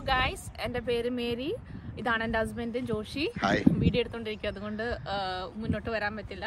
guys എൻ്റെ പേര് Mary ഇതാണ് എൻ്റെ ഹസ്ബൻഡ് ജോഷി ഹായ് വീഡിയോ എടുത്തോണ്ടിരിക്കും അതുകൊണ്ട് ആ, മുന്നോട്ട് വരാൻ പറ്റില്ല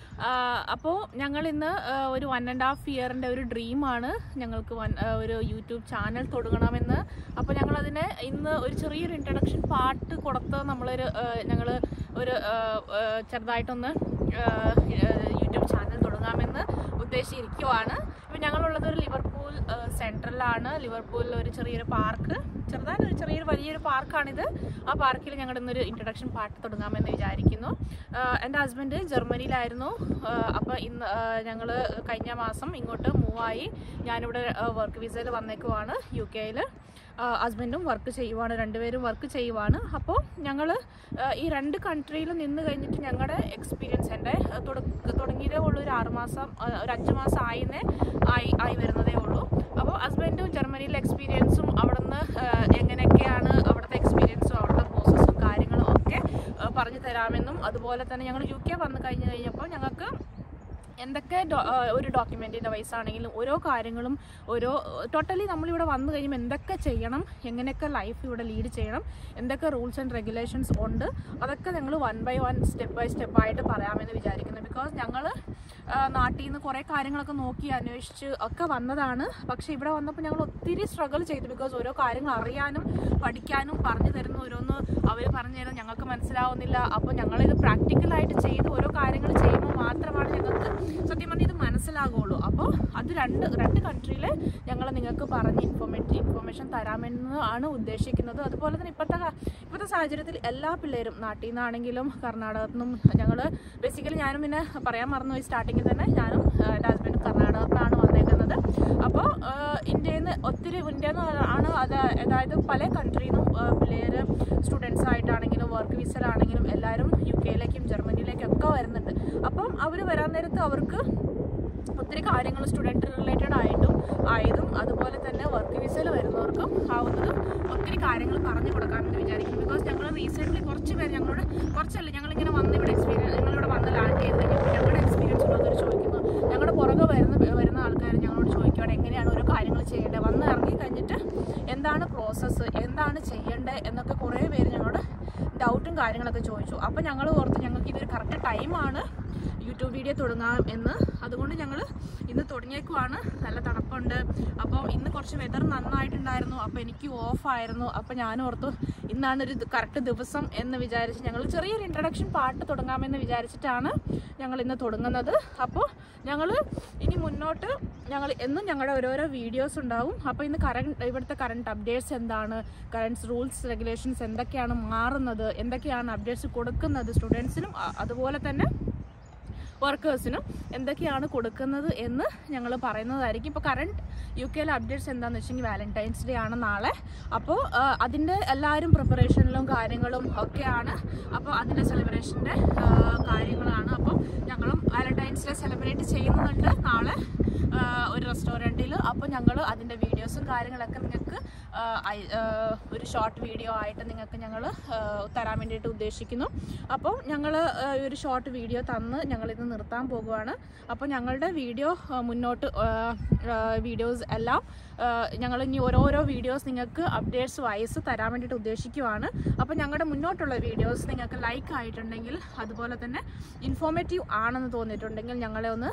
അപ്പോൾ ഞങ്ങൾ ഇന്ന് ആ, ഒരു വൺ ആൻഡ് ഹാഫ് ഇയറിൻ്റെ ഒരു ഡ്രീമാണ് ഞങ്ങൾക്ക് വൺ ആ, ഒരു യൂട്യൂബ് ചാനൽ തുടങ്ങണമെന്ന് അപ്പോൾ ഞങ്ങളതിന് ഇന്ന് ഒരു ചെറിയൊരു ഇൻട്രഡക്ഷൻ പാട്ട് കൊടുത്ത് നമ്മളൊരു ഞങ്ങൾ ഒരു ആ, ആ, ചെറുതായിട്ടൊന്ന് ആ, യൂട്യൂബ് ചാനൽ തുടങ്ങാമെന്ന് ഉദ്ദേശിച്ചിരിക്കുവാണ് ഇപ്പം ഞങ്ങളുള്ളത് ഒരു ലിവർപൂൾ ആ, സെൻട്രലാണ് ലിവർപൂളിൽ ഒരു ചെറിയൊരു പാർക്ക് ചെറുതായിട്ട് ഒരു ചെറിയൊരു വലിയൊരു പാർക്കാണിത് ആ പാർക്കിൽ ഞങ്ങൾ ഇന്നൊരു ഇൻട്രഡക്ഷൻ പാട്ട് തുടങ്ങാമെന്ന് വിചാരിക്കുന്നു ആഹ് എൻ്റെ ഹസ്ബൻഡ് ജർമ്മനിയിലായിരുന്നു അപ്പോൾ ഇന്ന് ഞങ്ങൾ കഴിഞ്ഞ മാസം ഇങ്ങോട്ട് മൂവായി ഞാനിവിടെ വർക്ക് വിസയിൽ വന്നേക്കുവാണ് യു കെയിൽ ഹസ്ബൻഡും വർക്ക് ചെയ്യുവാണ് രണ്ടുപേരും വർക്ക് ചെയ്യുവാണ് അപ്പോൾ ഞങ്ങൾ ഈ രണ്ട് കൺട്രിയിലും നിന്ന് കഴിഞ്ഞിട്ട് ഞങ്ങളുടെ എക്സ്പീരിയൻസ് എൻ്റെ തുടങ്ങിയതേ ഉള്ളൂ ഒരു ആറുമാസം ആഹ് ഒരു അഞ്ച് മാസം ആയിന്നേ ആയി ആയി വരുന്നതേ ഉള്ളൂ അപ്പോൾ ഹസ്ബൻഡും ജർമ്മനിയിലെ എക്സ്പീരിയൻസും അവിടുന്ന് ആഹ് എങ്ങനെയൊക്കെയാണ് അവിടുത്തെ എക്സ്പീരിയൻസും അവിടുത്തെ പ്രോസസ്സും കാര്യങ്ങളും ഒക്കെ ആഹ് പറഞ്ഞു തരാമെന്നും അതുപോലെ തന്നെ ഞങ്ങൾ യു കെ വന്നു കഴിഞ്ഞ് കഴിഞ്ഞപ്പോൾ ഞങ്ങൾക്ക് എന്തൊക്കെ ഡോ- ആ, ഒരു ഡോക്യുമെൻറ്റിൻ്റെ വൈസ് ആണെങ്കിലും ഓരോ കാര്യങ്ങളും ഓരോ ടോട്ടലി നമ്മളിവിടെ വന്നു കഴിയുമ്പോൾ എന്തൊക്കെ ചെയ്യണം എങ്ങനെയൊക്കെ ലൈഫ് ഇവിടെ ലീഡ് ചെയ്യണം എന്തൊക്കെ റൂൾസ് ആൻഡ് റെഗുലേഷൻസ് ഉണ്ട് അതൊക്കെ ഞങ്ങൾ one by one step by step ആയിട്ട് പറയാമെന്ന് വിചാരിക്കുന്നു ബിക്കോസ് ഞങ്ങൾ നാട്ടിൽ നിന്ന് കുറേ കാര്യങ്ങളൊക്കെ നോക്കി അന്വേഷിച്ച് ഒക്കെ വന്നതാണ് പക്ഷേ ഇവിടെ വന്നപ്പോൾ ഞങ്ങൾ ഒത്തിരി സ്ട്രഗിൾ ചെയ്തു ബിക്കോസ് ഓരോ കാര്യങ്ങൾ അറിയാനും പഠിക്കാനും പറഞ്ഞു തരുന്ന ഓരോന്ന് അവർ പറഞ്ഞു തരുന്നത് ഞങ്ങൾക്ക് മനസ്സിലാവുന്നില്ല അപ്പോൾ ഞങ്ങളിത് പ്രാക്ടിക്കലായിട്ട് ചെയ്ത് ഓരോ കാര്യങ്ങൾ ചെയ്യുമ്പോൾ മാത്രമാണ് ഞങ്ങൾക്ക് സത്യം പറഞ്ഞാൽ ഇത് മനസ്സിലാകുള്ളൂ അപ്പോൾ അത് രണ്ട് രണ്ട് കൺട്രിയിൽ ഞങ്ങൾ നിങ്ങൾക്ക് പറഞ്ഞ് ഇൻഫോർമേറ്റീവ് ഇൻഫോർമേഷൻ തരാമെന്ന് ആണ് ഉദ്ദേശിക്കുന്നത് അതുപോലെ തന്നെ ഇപ്പോഴത്തെ കാ- ഇപ്പോഴത്തെ സാഹചര്യത്തിൽ എല്ലാ പിള്ളേരും നാട്ടിൽ നിന്നാണെങ്കിലും കർണാടകത്തിൽ നിന്നും ഞങ്ങൾ ബേസിക്കലി ഞാനും പിന്നെ പറയാൻ മറന്നുപോയി സ്റ്റാർട്ടിങ്ങിൽ തന്നെ ഞാനും ആ, എൻ്റെ ഹസ്ബൻഡും കർണാടകത്തിൽ നിന്നാണ് വന്നേക്കുന്നത് അപ്പോൾ ഇന്ത്യയിൽ നിന്ന് ഒത്തിരി ഇന്ത്യയിൽ നിന്ന് ആണ് അത് അതായത് പല കൺട്രിയിൽ നിന്നും പിള്ളേർ സ്റ്റുഡൻസ് ആയിട്ടാണെങ്കിലും വർക്ക് വിസയിലാണെങ്കിലും എല്ലാവരും യു കെയിലേക്കും ജർമ്മനിയിലേക്കും ഒക്കെ വരുന്നുണ്ട് അപ്പം അവർ വരാൻ നേരത്ത് അവർക്ക് ഒത്തിരി കാര്യങ്ങൾ സ്റ്റുഡൻറ്റ് റിലേറ്റഡ് ആയിട്ടും ആയതും അതുപോലെ തന്നെ വർക്ക് വിസയിൽ വരുന്നവർക്കും ആവുന്നതും ഒത്തിരി കാര്യങ്ങൾ പറഞ്ഞു കൊടുക്കാമെന്ന് വിചാരിക്കുന്നു ബിക്കോസ് ഞങ്ങൾ റീസെൻ്റ്ലി കുറച്ച് പേര് ഞങ്ങളോട് കുറച്ചല്ല ഞങ്ങളിങ്ങനെ വന്ന് ഇവിടെ എക്സ്പീരിയൻസ് ഞങ്ങളിവിടെ വന്ന് ലാൻഡ് ചെയ്ത് കഴിഞ്ഞപ്പോൾ ഞങ്ങളുടെ എക്സ്പീരിയൻസ് ഉള്ളവർ ചോദിക്കുന്നു ഞങ്ങളുടെ പുറകെ വരുന്ന വരുന്ന ആൾക്കാർ ഞങ്ങളോട് ചോദിക്കുകയാണ് എങ്ങനെയാണ് ഓരോ കാര്യങ്ങൾ ചെയ്യേണ്ടത് വന്ന് ഇറങ്ങി കഴിഞ്ഞിട്ട് എന്താണ് പ്രോസസ്സ് എന്താണ് ചെയ്യേണ്ടത് എന്നൊക്കെ കുറേ പേര് ഞങ്ങളോട് ഡൗട്ടും കാര്യങ്ങളൊക്കെ ചോദിച്ചു അപ്പോൾ ഞങ്ങൾ ഓർത്ത് ഞങ്ങൾക്ക് ഇതൊരു കറക്റ്റ് ടൈമാണ് യൂട്യൂബ് വീഡിയോ തുടങ്ങാം എന്ന് അതുകൊണ്ട് ഞങ്ങൾ ഇന്ന് തുടങ്ങിയേക്കുവാണ് നല്ല തണുപ്പുണ്ട് അപ്പോൾ ഇന്ന് കുറച്ച് വെതർ നന്നായിട്ടുണ്ടായിരുന്നു അപ്പോൾ എനിക്ക് ഓഫായിരുന്നു അപ്പോൾ ഞാൻ ഓർത്തു ഇന്നാണ് ഒരു കറക്റ്റ് ദിവസം എന്ന് വിചാരിച്ച് ഞങ്ങൾ ചെറിയൊരു ഇൻട്രഡക്ഷൻ പാട്ട് തുടങ്ങാമെന്ന് വിചാരിച്ചിട്ടാണ് ഞങ്ങൾ ഇന്ന് തുടങ്ങുന്നത് അപ്പോൾ ഞങ്ങൾ ഇനി മുന്നോട്ട് ഞങ്ങൾ എന്നും ഞങ്ങളുടെ ഓരോരോ വീഡിയോസ് ഉണ്ടാവും അപ്പോൾ ഇന്ന് കറണ്ട് ഇവിടുത്തെ കറണ്ട് അപ്ഡേറ്റ്സ് എന്താണ് കറണ്ട് റൂൾസ് റെഗുലേഷൻസ് എന്തൊക്കെയാണ് മാറുന്നത് എന്തൊക്കെയാണ് അപ്ഡേറ്റ്സ് കൊടുക്കുന്നത് സ്റ്റുഡൻസിനും അതുപോലെ തന്നെ വർക്കേഴ്സിനും എന്തൊക്കെയാണ് കൊടുക്കുന്നത് എന്ന് ഞങ്ങൾ പറയുന്നതായിരിക്കും ഇപ്പോൾ കറണ്ട് യു കെയിലെ അപ്ഡേറ്റ്സ് എന്താണെന്ന് വെച്ചെങ്കിൽ വാലന്റൈൻസ് ഡേ ആണ് നാളെ അപ്പോൾ അതിൻ്റെ എല്ലാവരും പ്രിപ്പറേഷനിലും കാര്യങ്ങളും ഒക്കെയാണ് അപ്പോൾ അതിൻ്റെ സെലിബ്രേഷൻ്റെ കാര്യങ്ങളാണ് അപ്പോൾ ഞങ്ങളും വാലന്റൈൻസ് ഡേ സെലിബ്രേറ്റ് ചെയ്യുന്നുണ്ട് നാളെ ആ, ഒരു റെസ്റ്റോറൻറ്റിൽ അപ്പോൾ ഞങ്ങൾ അതിൻ്റെ വീഡിയോസും കാര്യങ്ങളൊക്കെ നിങ്ങൾക്ക് ആ, അയ- ആ, ഒരു ഷോർട്ട് വീഡിയോ ആയിട്ട് നിങ്ങൾക്ക് ഞങ്ങൾ തരാൻ വേണ്ടിയിട്ട് ഉദ്ദേശിക്കുന്നു അപ്പോൾ ഞങ്ങൾ ഒരു ഷോർട്ട് വീഡിയോ തന്ന് ഞങ്ങളിത് നിർത്താൻ പോകുവാണ് അപ്പോൾ ഞങ്ങളുടെ വീഡിയോ ആ, മുന്നോട്ട് വീഡിയോസ് എല്ലാം ഞങ്ങൾ ഇനി ഓരോരോ വീഡിയോസ് നിങ്ങൾക്ക് അപ്ഡേറ്റ്സ് വൈസ് തരാൻ വേണ്ടിയിട്ട് ഉദ്ദേശിക്കുവാണ് അപ്പോൾ ഞങ്ങളുടെ മുന്നോട്ടുള്ള വീഡിയോസ് നിങ്ങൾക്ക് ലൈക്ക് ആയിട്ടുണ്ടെങ്കിൽ അതുപോലെ തന്നെ ഇൻഫോർമേറ്റീവ് ആണെന്ന് തോന്നിയിട്ടുണ്ടെങ്കിൽ ഞങ്ങളെ ഒന്ന്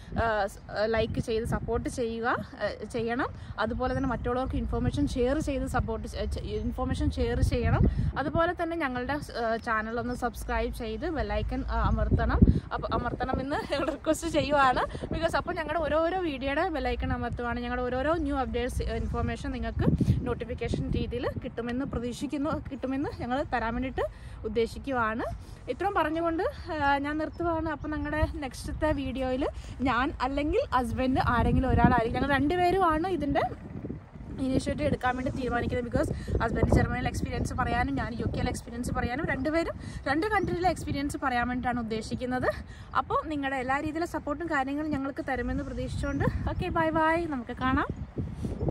ലൈക്ക് ചെയ്ത് സപ്പോർട്ട് ചെയ്യുക ആ, ചെയ്യണം അതുപോലെ തന്നെ മറ്റുള്ളവർക്ക് ഇൻഫോർമേഷൻ ഷെയർ ചെയ്ത് സപ്പോർട്ട് ഇൻഫോർമേഷൻ ഷെയർ ചെയ്യണം അതുപോലെ തന്നെ ഞങ്ങളുടെ ചാനൽ ഒന്ന് സബ്സ്ക്രൈബ് ചെയ്ത് ബെല്ലൈക്കൺ അമർത്തണം അപ്പോൾ അമർത്തണം എന്ന് റിക്വസ്റ്റ് ചെയ്യുവാണ് ബിക്കോസ് അപ്പോൾ ഞങ്ങളുടെ ഓരോരോ വീഡിയോയുടെ ബെല്ലൈക്കൺ അമർത്തുവാണ് ഞങ്ങളുടെ ഓരോരോ ന്യൂ അപ്ഡേറ്റ്സ് ഇൻഫോർമേഷൻ നിങ്ങൾക്ക് നോട്ടിഫിക്കേഷൻ രീതിയിൽ കിട്ടുമെന്ന് പ്രതീക്ഷിക്കുന്നു കിട്ടുമെന്ന് ഞങ്ങൾ തരാൻ വേണ്ടിയിട്ട് ഉദ്ദേശിക്കുവാണ് ഇത്രയും പറഞ്ഞുകൊണ്ട് ആ, ഞാൻ നിർത്തുവാണ് അപ്പോൾ ഞങ്ങളുടെ നെക്സ്റ്റത്തെ വീഡിയോയിൽ ഞാൻ അല്ലെങ്കിൽ ഹസ്ബൻഡ് ആരെങ്കിലും ഒരാളായിരിക്കും ഞങ്ങൾ രണ്ടുപേരുമാണ് ഇതിൻ്റെ ഇനീഷ്യേറ്റീവ് എടുക്കാൻ വേണ്ടി തീരുമാനിക്കുന്നത് ബിക്കോസ് ഹസ്ബൻഡ് ജർമ്മനിയിലെ എക്സ്പീരിയൻസ് പറയാനും ഞാൻ യു കെയിലെ എക്സ്പീരിയൻസ് പറയാനും രണ്ടുപേരും രണ്ട് കൺട്രിയിലെ എക്സ്പീരിയൻസ് പറയാൻ വേണ്ടിയിട്ടാണ് ഉദ്ദേശിക്കുന്നത് അപ്പോൾ നിങ്ങളുടെ എല്ലാ രീതിയിലുള്ള സപ്പോർട്ടും കാര്യങ്ങളും ഞങ്ങൾക്ക് തരുമെന്ന് പ്രതീക്ഷിച്ചുകൊണ്ട് ഓക്കെ ബൈ ബൈ നമുക്ക് കാണാം